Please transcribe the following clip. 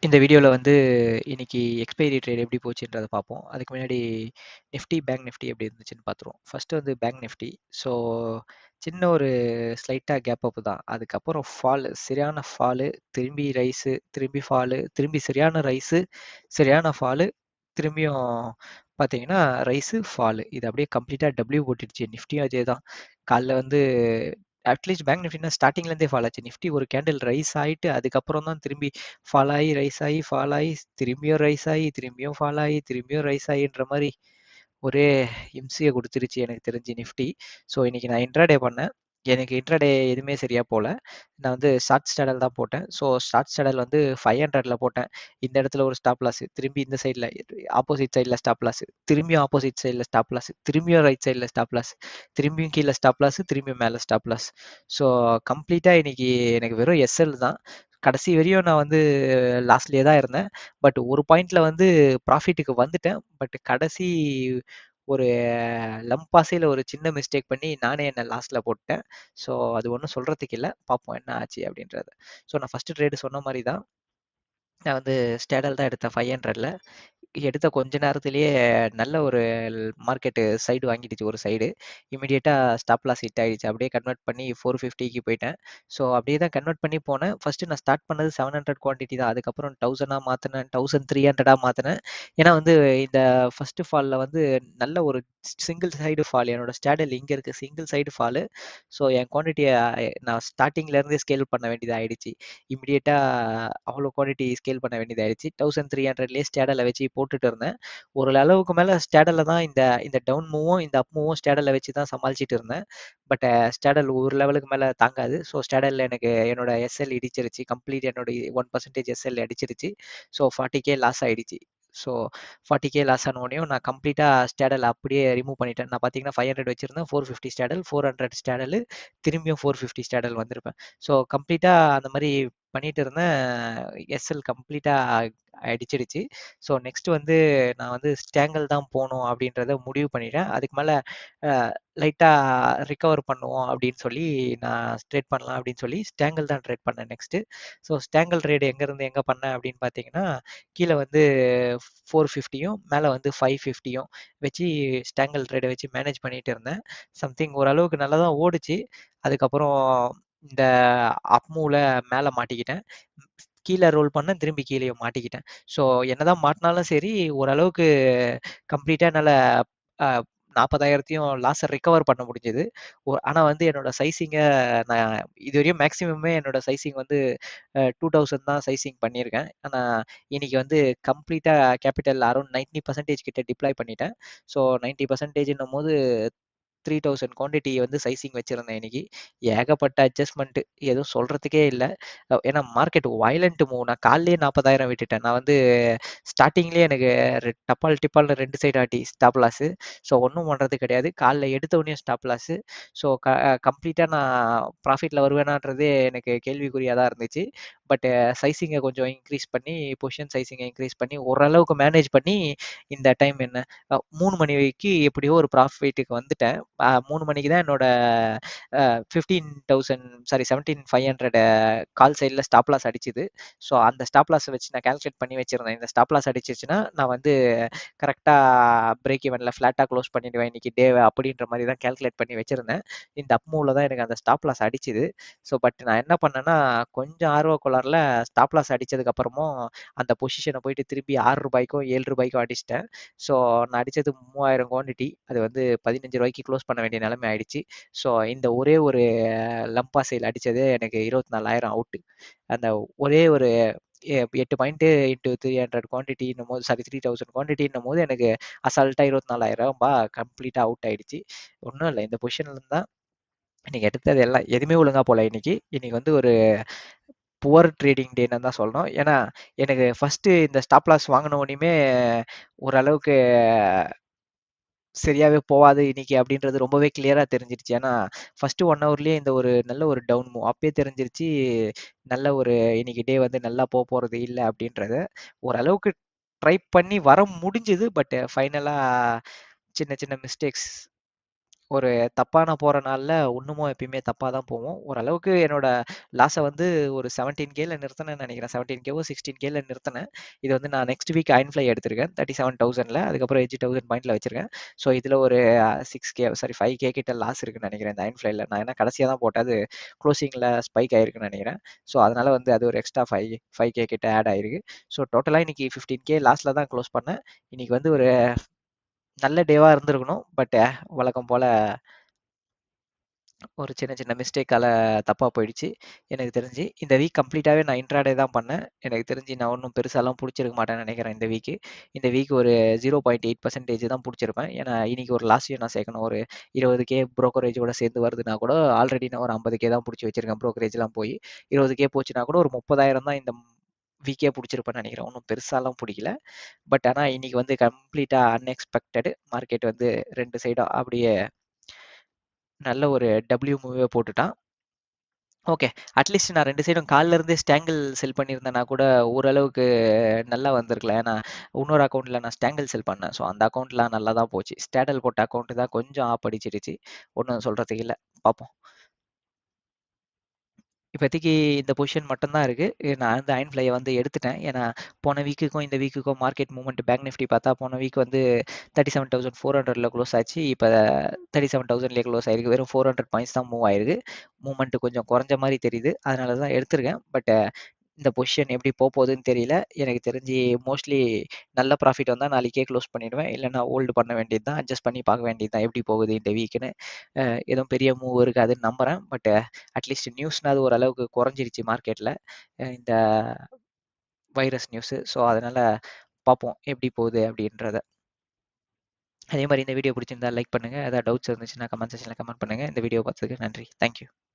இந்த வீடியோல வந்து இன்னைக்கு எக்ஸ்பைரி ட்ரேட் எப்படி போச்சுன்றத பார்ப்போம். அதுக்கு முன்னாடி நிஃப்டி, பேங்க் நிஃப்டி எப்படி இருந்துச்சுன்னு பார்த்துருவோம். ஃபர்ஸ்ட் வந்து பேங்க் நிஃப்டி. ஸோ சின்ன ஒரு ஸ்லைட்டா கேப் அப் தான். அதுக்கப்புறம் ஃபால் சரியான ஃபாலு, திரும்பி ரைஸு, திரும்பி ஃபாலு, திரும்பி சரியான ரைஸு, சரியான ஃபாலு, திரும்பியும் பார்த்தீங்கன்னா ரைஸு, ஃபாலு. இது அப்படியே கம்ப்ளீட்டா டபிள்யூ போட்டுடுச்சு. நிஃப்டியும் அதே தான். காலைல வந்து அட்லீஸ்ட் பேங்க் நிஃப்டினா ஸ்டார்டிங்லேருந்தே ஃபால் ஆச்சு. நிஃப்டி ஒரு கேண்டில் ரைஸ் ஆயிட்டு அதுக்கப்புறம் தான் திரும்பி ஃபால் ஆகி, ரைஸ் ஆகி, ஃபால் ஆகி, திரும்பியும் ரைஸ் ஆகி, திரும்பியும் ஃபால் ஆகி, திரும்பியும் ரைஸ் ஆகின்ற மாரி ஒரே இம்சைய குடுத்துருச்சு எனக்கு தெரிஞ்சு நிஃப்டி. ஸோ இன்னைக்கு நான் இன்ட்ராடே பண்ணேன். எனக்கு இன்ட்ராடே எதுவுமே சரியா போல. நான் வந்து ஷார்ட் ஸ்டாடல் தான் போட்டேன். ஸோ ஷார்ட் ஸ்டாடல் வந்து 500ல போட்டேன். இந்த இடத்துல ஒரு ஸ்டாப் லாஸ். திரும்பி இந்த சைட்ல ஆப்போசிட் சைட்ல ஸ்டாப் லாஸ். திரும்பியும் ஆப்போசிட் சைட்ல ஸ்டாப் லாஸ். திரும்பியும் ரைட் சைட்ல ஸ்டாப் லாஸ். திரும்பியும் கீழ ஸ்டாப் லாஸ். திரும்பியும் மேல ஸ்டாப் லாஸ். ஸோ கம்ப்ளீட்டா இன்னைக்கு எனக்கு வெறும் எஸ்எல் தான். கடைசி வரையும் நான் வந்து லாஸ்லயே தான் இருந்தேன். பட் ஒரு பாயிண்ட்ல வந்து ப்ராஃபிட்டுக்கு வந்துட்டேன். பட் கடைசி ஒரு லம்பாசையில ஒரு சின்ன மிஸ்டேக் பண்ணி நானே என்ன லாஸ்ல போட்டுட்டேன். ஸோ அது ஒண்ணும் சொல்றதுக்கு இல்ல. பார்ப்போம் என்ன ஆச்சு அப்படின்றத. ஸோ நான் ஃபர்ஸ்ட் ட்ரேட் சொன்ன மாரி தான். நான் வந்து ஸ்டாடல் தான் எடுத்தேன் 500ல. எடுத்த கொஞ்ச நேரத்திலேயே நல்ல ஒரு மார்க்கெட் சைடு வாங்கிடுச்சு ஒரு சைடு. இமிடியேட்டா ஸ்டாப் லாஸ் ஹிட் ஆயிடுச்சு. அப்படியே கன்வெர்ட் பண்ணி 450க்கு போயிட்டேன். ஸோ அப்படியே தான் கன்வெர்ட் பண்ணி போனேன். ஃபர்ஸ்ட் நான் ஸ்டார்ட் பண்ணது 700 குவான்டிட்டி தான். அதுக்கப்புறம் 1000ஆ மாத்துனேன். 1300ஆ மாத்துனேன். ஏன்னா வந்து இந்த ஃபர்ஸ்ட் ஃபால்ல வந்து நல்ல ஒரு சிங்கிள் சைடு ஃபால். என்னோட ஸ்டாடல் இங்க இருக்கு. Single side fall. ஸோ என் குவான்டிட்டிய நான் ஸ்டார்ட்டிங்ல இருந்தே ஸ்கேல் பண்ண வேண்டியது ஆயிடுச்சு. இமிடியேட்டா அவ்வளோ குவான்டிட்டி ஸ்கேல் பண்ண வேண்டியது ஆயிடுச்சு. 1300லயே ஸ்டாடல வச்சு போட்டுட்டு இருந்தேன். ஒரு அளவுக்கு மேல ஸ்டாடல்ல தான் இந்த இந்த டவுன் மூவும், இந்த அப் மூவும் ஸ்டாடல்ல வச்சு தான் சமாளிச்சுட்டு இருந்தேன். பட் ஸ்டாடல் ஒரு லெவலுக்கு மேல தாங்காது. ஸோ ஸ்டாடல்ல எனக்கு என்னோட எஸ்எல் இடிச்சிருச்சு. கம்ப்ளீட் என்னோட 1% எஸ்எல் அடிச்சிருச்சு. ஸோ 40கே லாஸ் ஆயிடுச்சு. ஸோ 40கே லாஸ் ஆன உடனேயும் நான் கம்ப்ளீட்டா ஸ்டாடல் அப்படியே ரிமூவ் பண்ணிட்டேன். நான் பார்த்தீங்கன்னா 500 வச்சிருந்தேன். 450 ஸ்டாடல், 400 ஸ்டாடலு, திரும்பியும் 450 ஸ்டாடல் வந்திருப்பேன். ஸோ கம்ப்ளீட்டா அந்த மாரி பண்ணிட்டு இருந்தேன். எஸ்எல் கம்ப்ளீட்டா அடிச்சிடுச்சு. ஸோ நெக்ஸ்ட் வந்து நான் வந்து ஸ்டேங்கல் தான் போணும் அப்படின்றத முடிவு பண்ணிட்டேன். அதுக்கு மேல அ லைட்டா ரிகவர் பண்ணுவோம் அப்படின்னு சொல்லி நான் ட்ரேட் பண்ணலாம் அப்படின்னு சொல்லி ஸ்டேங்கல் தான் ட்ரேட் பண்ணேன் நெக்ஸ்ட்டு. ஸோ ஸ்டேங்கல் ட்ரேட் எங்கேருந்து எங்க பண்ணேன் அப்படின்னு பார்த்தீங்கன்னா, கீழ வந்து 450யும் மேல வந்து 550யும் வச்சு ஸ்டேங்கல் ட்ரேட வச்சு மேனேஜ் பண்ணிட்டு இருந்தேன். சம்திங் ஓரளவுக்கு நல்லா தான் ஓடுச்சு. அதுக்கப்புறம் இந்த அப் மூவ்ல மேல மாட்டிக்கிட்டேன். கீழ ரோல் பண்ணேன். திரும்பி கீழயும் மாட்டிக்கிட்டேன். ஸோ என்னதான் மாட்டுனாலும் சரி, ஓரளவுக்கு கம்ப்ளீட்டா என்னால அ 40,000த்தையும் லாஸ ரிகவர் பண்ண முடிஞ்சது. ஒ ஆனா வந்து என்னோட சைசிங்க நான் இதுவரையும் மேக்ஸிமமே என்னோட சைசிங் வந்து அ 2000 தான் சைசிங் பண்ணியிருக்கேன். ஆனா இன்னைக்கு வந்து கம்ப்ளீட்டா கேபிட்டல் அரவுண்ட் 90% கிட்ட டிப்ளாய் பண்ணிட்டேன். ஸோ 90%ன்னும்போது 3000 குவான்டிட்டி வந்து சைசிங் வச்சிருந்தேன் இன்னைக்கு. ஏகப்பட்ட அட்ஜஸ்ட்மென்ட் எதுவும் சொல்றதுக்கே இல்ல. அ ஏன்னா மார்க்கெட் வயலன்ட் மூவ். நான் காலைலயே 40,000 விட்டுட்டேன். நான் வந்து ஸ்டார்ட்டிங்லயே எனக்கு ரெ டப்பால் டிப்பால்னு 2 சைடு ஆட்டி ஸ்டாப் லாஸு. ஸோ ஒண்ணும் பண்றது கிடையாது. காலைல எடுத்த உடனேயும் ஸ்டாப் லாஸு. ஸோ க கம்ப்ளீட்டா நான் ப்ராஃபிட்ல வருவேனான்றதே எனக்கு கேள்விக்குறியா தான் இருந்துச்சு. பட் சைசிங்க கொஞ்சம் இன்கிரீஸ் பண்ணி பொசிஷன் சைசிங்க இன்கிரீஸ் பண்ணி ஓரளவுக்கு மேனேஜ் பண்ணி இந்த டைம் என்ன அ 3 மணிக்கு எப்படியோ ஒரு ப்ராஃபிட்டுக்கு வந்துட்டேன். அ 3 மணிக்கு தான் என்னோட அ 15,000 சாரி 17,500 கால் சைட்ல ஸ்டாப் லாஸ் அடிச்சது. ஸோ அந்த ஸ்டாப் லாஸ வச்சு நான் கால்குலேட் பண்ணி வச்சிருந்தேன். இந்த ஸ்டாப் லாஸ் அடிச்சிருச்சுன்னா, நான் வந்து கரெக்ட்டா பிரேக் ஈவன்ல ஃப்ளாட்டா குளோஸ் பண்ணிடுவேன் இன்னைக்கு டேவ அப்படின்ற மாரி தான் கால்குலேட் பண்ணி வச்சிருந்தேன். இந்த அப் மூவ்ல தான் எனக்கு அந்த ஸ்டாப் லாஸ் அடிச்சது. ஸோ பட் நான் என்ன பண்ணேன்னா, கொஞ்சம் ஆர்வ கோளாறுல ஸ்டாப் லாஸ் அடிச்சதுக்கு அப்புறமும் அந்த பொசிஷன போயிட்டு திருப்பி ரூ. 6க்கும், ரூ. 7க்கும் அடிச்சுட்டேன். ஸோ நான் அடிச்சது 3000 குவான்டிட்டி. அது வந்து ரூ. 15க்கு க்ளோஸ் பண்ண வேண்டிய நிலைமை ஆயிடுச்சு. ஸோ இந்த ஒரே ஒரு லம்பா சேல் அடிச்சதே எனக்கு 24,000 அவுட்டு. அந்த ஒரே ஒரு எ 8 பாயிண்ட் இன்டூ 300 குவான்டிட்டின்னும்போது சாரி 3000 குவான்டிட்டின்னும்போது எனக்கு அசால்ட்டா 24,000 கம்ப்ளீட்டா அவுட் ஆயிடுச்சு. ஒண்ணும் இல்ல. இந்த பொசிஷன்ல இருந்து தான் இன்னைக்கு எடுத்தது எல்லாம் எதுவுமே ஒழுங்கா போல இன்னைக்கு. இன்னைக்கு வந்து ஒரு புவர் ட்ரேடிங் டேன்னு தான் சொல்லணும். ஏன்னா எனக்கு ஃபர்ஸ்ட் இந்த ஸ்டாப் லாஸ் வாங்குன உடனேயுமே ஓரளவுக்கு சரியாவே போவாது இன்னைக்கு அப்படின்றது ரொம்பவே கிளியரா தெரிஞ்சிருச்சு. ஏன்னா ஃபர்ஸ்ட் 1 ஹவர்லயே இந்த ஒரு நல்ல ஒரு டவுன் மூவ் அப்பயே தெரிஞ்சிருச்சு. நல்ல ஒரு இன்னைக்கு டே வந்து நல்லா போப்போறது இல்ல அப்படின்றது. ஓரளவுக்கு ட்ரை பண்ணி வர முடிஞ்சது. பட் ஃபைனலா சின்ன சின்ன மிஸ்டேக்ஸ் ஒரு தப்பா நான் போற நாள்ல இன்னமும் எப்பயுமே தப்பா தான் போவும். ஓரளவுக்கு என்னோட லாஸ வந்து ஒரு 17Kல நிறுத்துனேன்னு நெனைக்கிறேன். 17Kவோ, 16Kல நிறுத்துனேன். இது வந்து நான் நெக்ஸ்ட் வீக் அயன்ஃப்ளை எடுத்திருக்கேன். 37,000ல அதுக்கப்புறம் எட்ஜ் 1000 பாயிண்ட்ல வச்சிருக்கேன். ஸோ இதுல ஒரு 6K சாரி 5K கிட்ட லாஸ் இருக்குன்னு நெனைக்கிறேன் இந்த அயன்ஃப்ளைல. நான் ஏன்னா கடைசியா தான் போட்டேன். அது குளோசிங்ல ஸ்பைக் ஆயிருக்குன்னு நெனைக்கிறேன். ஸோ அதனால வந்து அது ஒரு எக்ஸ்ட்ரா 5 5K கிட்ட ஆட் ஆயிருக்கு. ஸோ டோட்டலா இன்னைக்கு 15K லாஸ்ல தான் க்ளோஸ் பண்ணேன். இன்னைக்கு வந்து ஒரு நல்ல டேவா இருந்திருக்கணும். பட் வழக்கம் போல ஒரு சின்ன சின்ன மிஸ்டேக்கால தப்பா போயிடுச்சு. எனக்கு தெரிஞ்சு. இந்த வீக் கம்ப்ளீட்டாவே நான் இன்ட்ராடே தான் பண்ணேன். எனக்கு தெரிஞ்சு நான் ஒண்ணும் பெருசாலாம் புடிச்சிருக்க மாட்டேன்னு நெனைக்கிறேன் இந்த வீக்கு. இந்த வீக் ஒரு 0.8% தான் புடிச்சிருப்பேன். ஏன்னா இன்னைக்கு ஒரு லாஸையும் நான் சேர்க்கணும். ஒரு 20K புரோக்கரேஜோட சேர்ந்து வருதுன்னா கூட ஆல்ரெடி நான் ஒரு 50K தான் புடிச்சு வச்சிருக்கேன் புரோக்கரேஜ்லாம் போய். 20K போச்சுன்னா கூட ஒரு 30,000 தான் இந்த வீக்கே புடிச்சிருப்பேன்னு நெனைக்கிறேன். ஒண்ணும் பெருசாலாம் புடிக்கல. பட் ஆனா இன்னைக்கு வந்து கம்ப்ளீட்டா அன்எக்ஸ்பெக்டட் மார்க்கெட் வந்து 2 சைடும் அப்படியே நல்ல ஒரு டபிள்யூ மூவே போட்டுட்டான். ஓகே. அட்லீஸ்ட் நான் 2 சைடும் கால்ல இருந்தே ஸ்டாங்கிள் செல் பண்ணியிருந்தேன்னா கூட ஓரளவுக்கு நல்லா வந்திருக்கலாம். ஏன்னா இன்னொரு அக்கவுண்ட்ல நான் ஸ்டாங்கிள் செல் பண்ணேன். ஸோ அந்த அக்கவுண்ட்லாம் நல்லா தான் போச்சு. ஸ்டேடல் போட்ட அக்கவுண்ட் தான் கொஞ்சம் ஆப் அடிச்சிடுச்சு. ஒண்ணும் சொல்றதுக்கு இல்ல. பார்ப்போம். இப்போதைக்கு இந்த பொசிஷன் மட்டும் தான் இருக்கு. நான் வந்து அயன்ஃப்ளைய வந்து எடுத்துட்டேன். ஏன்னா போன வீக்குக்கும் இந்த வீக்குக்கும் மார்க்கெட் மூவ்மெண்ட் பேங்க் நிஃப்டி பார்த்தா போன வீக் வந்து 37,400ல க்ளோஸ் ஆச்சு. இப்ப 37,000லயே க்ளோஸ் ஆயிருக்கு. வெறும் 400 பாயிண்ட்ஸ் தான் மூவ் ஆயிருக்கு. மூவ்மெண்ட் கொஞ்சம் குறைஞ்ச மாரி தெரியுது. அதனால தான் எடுத்திருக்கேன். பட் இந்த பொசிஷன் எப்படி போப்போகுதுன்னு தெரியல. எனக்கு தெரிஞ்சு மோஸ்ட்லி நல்ல ப்ராஃபிட் வந்தா நாளைக்கே க்ளோஸ் பண்ணிடுவேன். இல்லன்னா ஹோல்டு பண்ண வேண்டியது தான். அட்ஜஸ்ட் பண்ணி பார்க்க வேண்டியது தான். எப்படி போகுது இந்த வீக்குன்னு. அ எதுவும் பெரிய மூவ் இருக்காதுன்னு நம்புறேன். பட் அட்லீஸ்ட் நியூஸ்னாவது ஓரளவுக்கு குறைஞ்சிருச்சு மார்க்கெட்ல. இந்த வைரஸ் நியூஸு. ஸோ அதனால பார்ப்போம் எப்படி போகுது அப்படின்றத. அதே மாரி இந்த வீடியோ பிடிச்சிருந்தா லைக் பண்ணுங்க. ஏதாவது டவுட்ஸ் இருந்துச்சுன்னா கமெண்ட் செக்ஷன்ல கமெண்ட் பண்ணுங்க. இந்த வீடியோ பார்த்ததுக்கு நன்றி. Thank you.